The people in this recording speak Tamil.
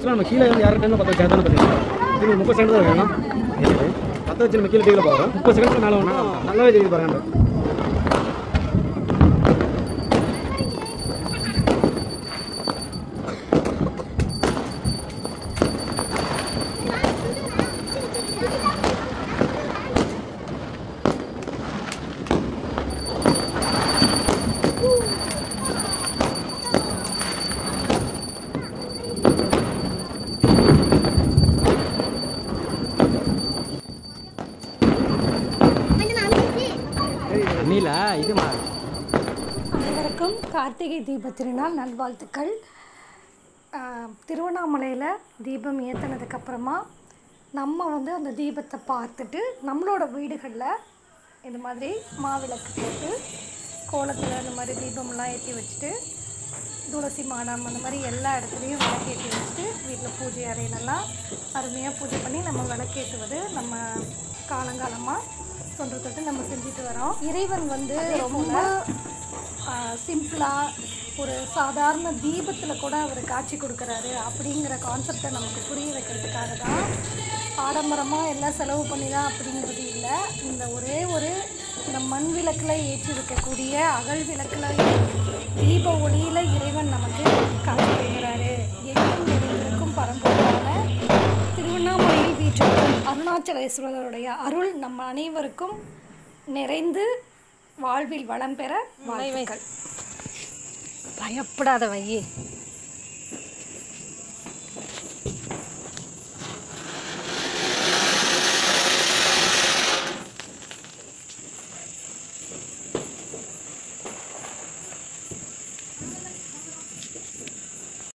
ஆக்சுவலாக நம்ம கீழே வந்து யாரும் டைமில் பற்ற வச்சு தானே பார்த்தீங்கன்னா இது முப்பது செகண்ட் தான் வேணும் பற்ற வச்சு நம்ம கீழே டீல போகிறோம் முப்பது செகண்ட் மேலே வேணும் நல்லாவே தெரியுது பாருங்க நீல இதுமா அனைவருக்கும் கார்த்திகை தீப திருநாள் நல்வாழ்த்துக்கள் ஆஹ், திருவண்ணாமலையில் தீபம் ஏற்றினதுக்கப்புறமா நம்ம வந்து அந்த தீபத்தை பார்த்துட்டு நம்மளோட வீடுகளில் இது மாதிரி மாவிளக்கு போட்டு கோலத்தில் இந்த மாதிரி தீபம்லாம் ஏற்றி வச்சுட்டு துளசி மாடம் அந்த மாதிரி எல்லா இடத்துலையும் விளக்கேற்றி வச்சுட்டு வீட்டில் பூஜை அறையிலெல்லாம் அருமையாக பூஜை பண்ணி நம்ம விளக்கேற்றுவது நம்ம காலங்காலமாக தொன்று தொட்டு நம்ம செஞ்சுட்டு வரோம் இறைவன் வந்து ரொம்ப சிம்பிளாக ஒரு சாதாரண தீபத்தில் கூட அவர் காட்சி கொடுக்குறாரு அப்படிங்கிற கான்செப்டை நமக்கு புரிய வைக்கிறதுக்காக தான் ஆடம்பரமாக எல்லாம் செலவு பண்ணி தான் அப்படிங்கிறது இல்லை இந்த ஒரே ஒரு இந்த மண் விளக்கில் ஏற்றி வைக்கக்கூடிய அகல் விளக்கில் தீப ஒளியில் இறைவன் நமக்கு காட்சி கொடுக்குறாரு எங்கும் நிறைந்திருக்கும் பரம்பொருளான திருவண்ணாமலையில் வீற்றிருக்கும் அருணாச்சலேஸ்வரருடைய அருள் நம்ம அனைவருக்கும் நிறைந்து வாழ்வில் வளம் பெற வாழ்த்துக்கள் பயப்படாத வையே